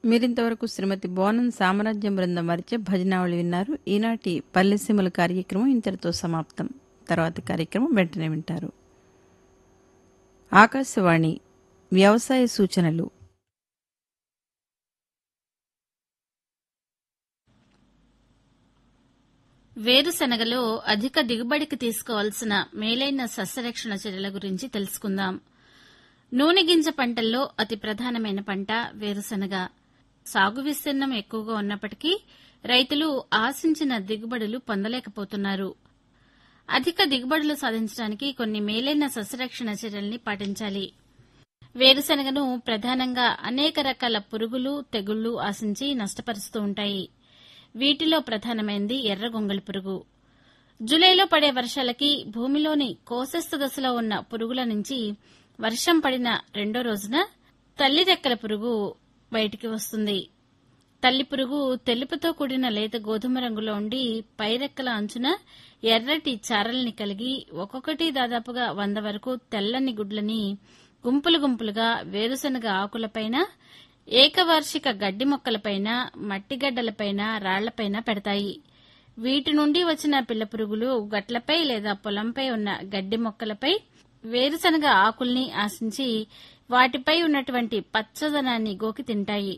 మీరింతవరకు శ్రీమతి బోనం సామ్రాజ్యం బృందం వారిచే భజనావళి విన్నారు ఈనాటి పల్లెసీమల కార్యక్రమం ఇంతటితో సమాప్తం తర్వాత కార్యక్రమం వెంటనే వింటారు ఆకాశవాణి వ్యవసాయ సూచనలు వేరుశనగలో అధిక దిగుబడికి తీసుకోవాల్సిన మేలైన సస్యరక్షణ చర్యల గురించి తెలుసుకుందాం నూనె గింజ పంటల్లో అతి ప్రధానమైన పంట వేరుశనగ సాగు విస్తీర్ణం ఎక్కువగా ఉన్నప్పటికీ రైతులు ఆశించిన దిగుబడులు పొందలేకపోతున్నారు అధిక దిగుబడులు సాధించడానికి కొన్ని మేలైన సస్యరక్షణ చర్యల్ని పాటించాలి వేరుశనగను ప్రధానంగా అనేక రకాల పురుగులు తెగుళ్లు ఆశించి నష్టపరుస్తూ ఉంటాయి వీటిలో ప్రధానమైంది ఎర్ర గొంగళి పురుగు జులైలో పడే వర్షాలకి భూమిలోని కోశస్థ దశలో ఉన్న పురుగుల నుంచి వర్షం పడిన రెండో రోజున తల్లి రెక్కల పురుగు బయటికి వస్తుంది తల్లి పురుగు తెలుపుతో కూడిన లేత గోధుమ రంగులో ఉండి పైరెక్కల అంచున ఎర్రటి చారల్ని కలిగి ఒక్కొక్కటి దాదాపుగా వంద వరకు తెల్లని గుడ్లని గుంపులు గుంపులుగా వేరుశనగ ఆకులపైన ఏకవార్షిక గడ్డి మొక్కలపైన మట్టిగడ్డలపైన రాళ్లపైన పెడతాయి వీటి నుండి వచ్చిన పిల్ల పురుగులు గట్లపై లేదా పొలంపై ఉన్న గడ్డి మొక్కలపై వేరుశనగ ఆకుల్ని ఆశించి వాటిపై ఉన్నటువంటి పచ్చదనాన్ని గోకి తింటాయి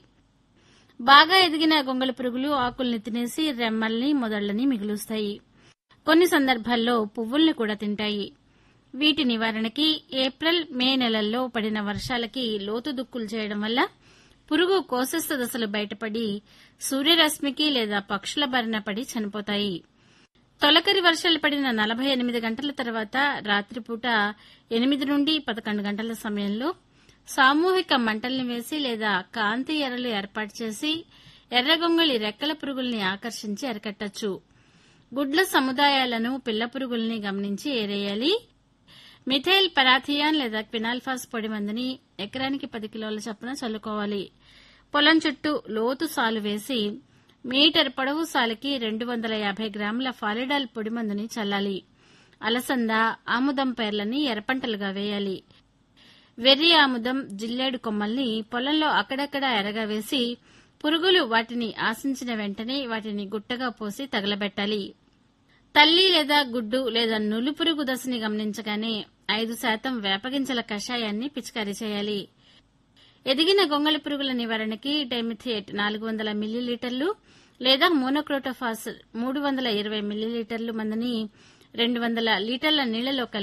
బాగా ఎదిగిన గొంగళి పురుగులు ఆకుల్ని తినేసి రెమ్మల్ని మొదళ్లని మిగులుస్తాయి కొన్ని సందర్భాల్లో పువ్వుల్ని కూడా తింటాయి వీటి నివారణకి ఏప్రిల్ మే నెలల్లో పడిన వర్షాలకి లోతు దుక్కులు చేయడం వల్ల పురుగు కోశస్థ దశలు బయటపడి సూర్యరశ్మికి లేదా పక్షుల బారిన పడి చనిపోతాయి తొలకరి వర్షాలు పడిన నలభై ఎనిమిది గంటల తర్వాత రాత్రిపూట ఎనిమిది నుండి పదకొండు గంటల సమయంలో సామూహిక మంటల్ని వేసి లేదా కాంతి ఎరలు ఏర్పాటు చేసి ఎర్రగొంగళి రెక్కల పురుగుల్ని ఆకర్షించి అరికట్టచ్చు గుడ్ల సముదాయాలను పిల్ల పురుగుల్ని గమనించి ఏరేయాలి మిథైల్ పరాథియాన్ లేదా క్వినాల్ఫాస్ పొడి మందుని ఎకరానికి పది కిలోల చొప్పున చల్లుకోవాలి పొలం చుట్టూ లోతు సాలు వేసి మీటర్ పొడవు సాలుకి రెండు వందల యాభై గ్రాముల ఫాలిడాల్ పొడి మందుని చల్లాలి అలసంద ఆముదం పేర్లని ఎర్రపంటలుగా వేయాలి వెర్రి ఆముదం జిల్లేడు కొమ్మల్ని పొలంలో అక్కడక్కడా ఎరగా వేసి పురుగులు వాటిని ఆశించిన వెంటనే వాటిని గుట్టగా పోసి తగలబెట్టాలి తల్లి లేదా గుడ్డు లేదా నులు పురుగు దశని గమనించగానే ఐదు శాతం వేపగింజల కషాయాన్ని పిచికారీ చేయాలి ఎదిగిన గొంగళి పురుగుల నివారణకి డైమిథియేట్ నాలుగు వందల మిల్లీలీటర్లు లేదా మోనోక్రోటోఫాస్ మూడు వందల ఇరవై మిల్లీలీటర్లు మందుని రెండు వందల లీటర్ల నీళ్లలో కలిపి